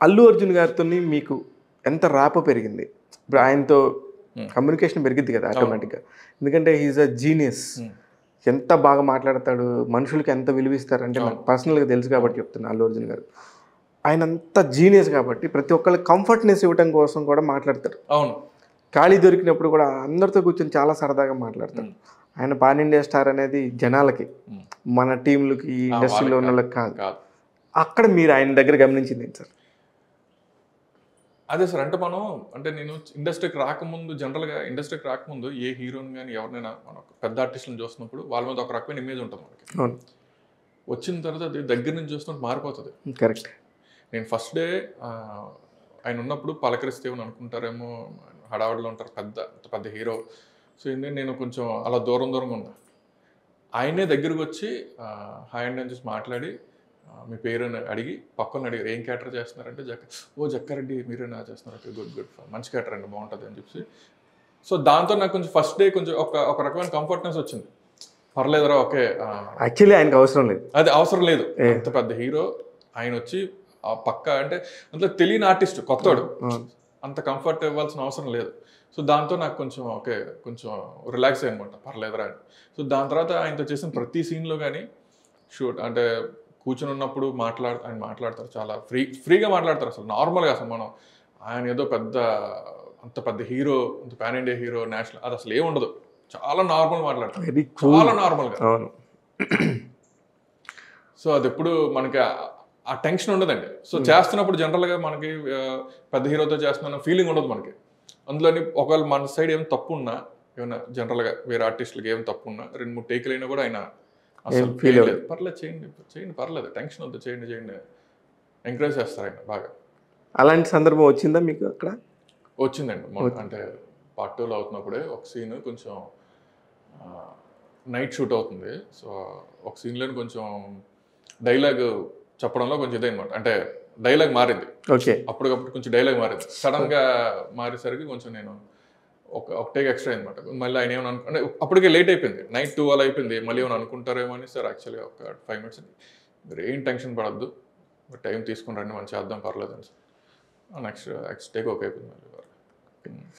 అల్లు అర్జున్ గారితో మీకు ఎంత రాప పెరిగింది ఇప్పుడు ఆయనతో కమ్యూనికేషన్ పెరిగింది కదా ఆటోమేటిక్గా ఎందుకంటే హీఈస్ అ జీనియస్ ఎంత బాగా మాట్లాడతాడు మనుషులకి ఎంత విలువిస్తారు అంటే నాకు పర్సనల్గా తెలుసు కాబట్టి చెప్తున్నా అల్లు అర్జున్ గారు ఆయన అంత జీనియస్ కాబట్టి ప్రతి ఒక్కళ్ళకి కంఫర్ట్నెస్ ఇవ్వడం కోసం కూడా మాట్లాడతారు అవును ఖాళీ దొరికినప్పుడు కూడా అందరితో కూర్చొని చాలా సరదాగా మాట్లాడతాడు ఆయన పాన్ ఇండియా స్టార్ అనేది జనాలకి Mm. మన టీంలకి ఈ ఇండస్ట్రీలో ఉన్న వాళ్ళకి కాదు కాదు అక్కడ మీరు ఆయన దగ్గర గమనించింది ఏంటి సార్ అదే సార్ అంటే మనం అంటే నేను ఇండస్ట్రీకి రాకముందు జనరల్గా ఇండస్ట్రీకి రాకముందు ఏ హీరోని కానీ ఎవరినైనా మనం ఒక పెద్ద ఆర్టిస్టులను చూస్తున్నప్పుడు వాళ్ళ మీద ఒక రకమైన ఇమేజ్ ఉంటుంది మనకి అవును వచ్చిన తర్వాత అది దగ్గర నుంచి చూస్తున్నట్టు మారిపోతుంది కరెక్ట్ నేను ఫస్ట్ డే ఆయన ఉన్నప్పుడు పలకరిస్తే ఏమని అనుకుంటారేమో హడావడిలో ఉంటారు పెద్ద అంత పెద్ద హీరో సో ఏంటంటే నేను కొంచెం అలా దూరం దూరంగా ఉన్నా ఆయనే దగ్గరకు వచ్చి హాయ్ అండి అని చూసి మాట్లాడి ఆ, మీ పేరు అని అడిగి పక్కన అడిగారు ఏం క్యాటర్ చేస్తున్నారంటే జక్క ఓ జక్కారెడ్డి మీరేనా చేస్తున్నారు ఓకే గుడ్ గుడ్ మంచి క్యాటర్ అండి బాగుంటుంది అని చెప్పి సో దాంతో నాకు కొంచెం ఫస్ట్ డే కొంచెం ఒక ఒక రకమైన కంఫర్ట్నెస్ వచ్చింది పర్లేదురా ఓకే ఆ, యాక్చువల్లీ ఆయనకు అవసరం లేదు అది అవసరం లేదు అంత పెద్ద హీరో ఆయన వచ్చి ఆ పక్క అంటే అంత తెలియని ఆర్టిస్ట్ కొత్తవాడు అవును. అంత కంఫర్ట్ ఇవ్వాల్సిన అవసరం లేదు సో దాంతో నాకు కొంచెం ఓకే కొంచెం రిలాక్స్ అనమాట పర్లేదురా అని సో దాని తర్వాత ఆయనతో చేసిన ప్రతి సీన్లో కానీ షూట్ అంటే కూర్చొని ఉన్నప్పుడు మాట్లాడు ఆయన మాట్లాడతారు చాలా ఫ్రీ ఫ్రీగా మాట్లాడతారు అసలు నార్మల్గా అసలు మనం ఆయన ఏదో పెద్ద అంత పెద్ద హీరో అంత పాన్ ఇండియా హీరో నేషనల్ అది అసలు ఏముండదు చాలా నార్మల్ మాట్లాడతారు వెరీ కూల్ చాలా నార్మల్గా అవును సో అది ఎప్పుడు మనకి ఆ- ఆ టెన్షన్ ఉండదండి సో చేస్తున్నప్పుడు జనరల్గా మనకి ఆ, పెద్ద హీరోతో చేస్తున్న ఫీలింగ్ ఉండదు మనకి అందులోని ఒకవేళ మన సైడ్ ఏం తప్పు ఉన్నా ఏమైనా జనరల్గా వేరే ఆర్టిస్టులకి ఏం తప్పు ఉన్నా రెండు మూడు టేకులు అయినా కూడా ఆయన అసలు ఏం feel feel లేదు పర్లేదు చేయండి చేయండి పర్లేదు టెన్షన్ వద్దు చేయండి చేయండి ఎంకరేజ్ చేస్తారు ఆయన బాగా అలాంటి సందర్భం వచ్చిందా మీకు అక్కడ వచ్చిందండి మొన్న అంటే పార్ట్ టూలో అవుతున్నప్పుడే ఒక సీన్ కొంచెం నైట్ షూట్ అవుతుంది సో ఒక సీన్లో కొంచెం డైలాగ్ చెప్పడంలో కొంచెం ఇదే అనమాట అంటే డైలాగ్ మారింది ఓకే అప్పటికప్పుడు కొంచెం డైలాగ్ మారింది సడన్ గా మారేసరికి కొంచెం నేను ఒక ఒక టేక్ ఎక్స్ట్రా అనమాట మళ్ళీ ఆయన ఏమైనా అనుకు- అంటే అప్పటికే లేట్ అయిపోయింది నైట్ టూ అలా అయిపోయింది మళ్ళీ ఏమైనా అనుకుంటారేమో అని సార్ యాక్చువల్గా ఒక ఫైవ్ మినిట్స్ మీరు ఏం టెన్షన్ పడద్దు టైం తీసుకుని రండి మనం చేద్దాం పర్లేదు అని sir next next take okay అయిపోయింది మళ్ళీ